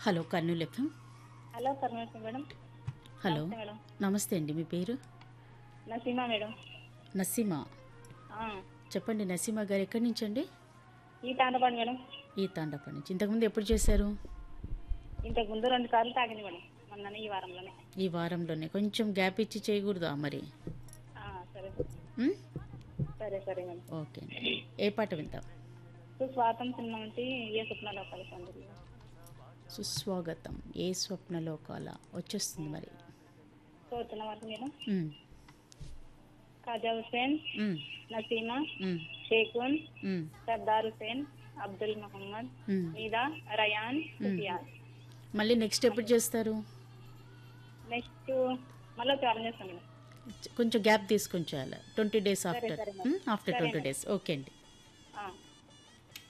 Hello Kurnool FM hello Parameshwar madam hello నమస్తే madam నమస్తే అండి మీ పేరు నసీమా మేడం నసీమా ఆ, చెప్పండి నసీమా గారు ఎక్కడి నుంచి అండి ఈ తాండపాడు మేడం ఈ తాండప్పటి నుంచి ఇంతకుముందు ఎప్పుడు చేశారు ఇంతకు ముందు రెండు సార్లు తాగింది మేడం మొన్ననే ఈ వారంలోనే ఈ వారంలోనే కొంచెం గ్యాప్ ఇచ్చి చేయకూడదా మరి ఆ, సరే ఉమ్? సరే సరే మేడం ఓకే అండి ఏ పాట వింటాం సుస్వాతం సినిమా నుండి ఏ స్వప్నాలు కలిసి అందరూ సుస్వాగతం ఏ స్వప్నలోకాల వచ్చేస్తుంది మరి కోరుతున్న వారికి మేడం ఉమ్, ఖాజా హుసేన్ ఉమ్, నసీమా ఉమ్, షేఖున్ ఉమ్, సర్దార్ హుసేన్ అబ్దుల్ మహమ్మద్ ఉమ్. మీదా రయాన్ సుఫియాన్ మళ్ళీ నెక్స్ట్ ఎప్పుడు చేస్తారు నెక్స్ట్ మళ్ళీ ఛాలెంజ్ చేస్తాం మేడం కొంచెం గ్యాప్ తీసుకొని చేయాలి ట్వంటీ డేస్ ఆఫ్టర్ సరే మేడం. ఆఫ్టర్ సరే ట్వంటీ మేడం. డేస్ ఓకే అండి